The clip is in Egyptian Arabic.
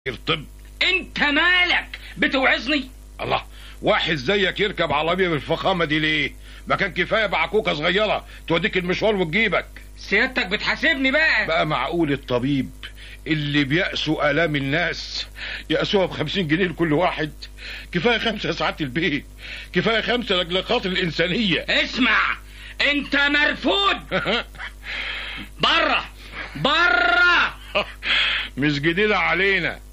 طب انت مالك بتوعظني الله واحد زيك يركب عربيه بالفخامه دي ليه ما كان كفايه بعكوكه صغيره توديك المشوار وتجيبك سيادتك بتحاسبني بقى بقى معقول الطبيب اللي بيأسوا آلام الناس يأسوها بخمسين جنيه لكل واحد كفاية خمسة ساعات البيت كفاية خمسة لأجل خاطر الإنسانية اسمع انت مرفوض بره بره مش جديدة علينا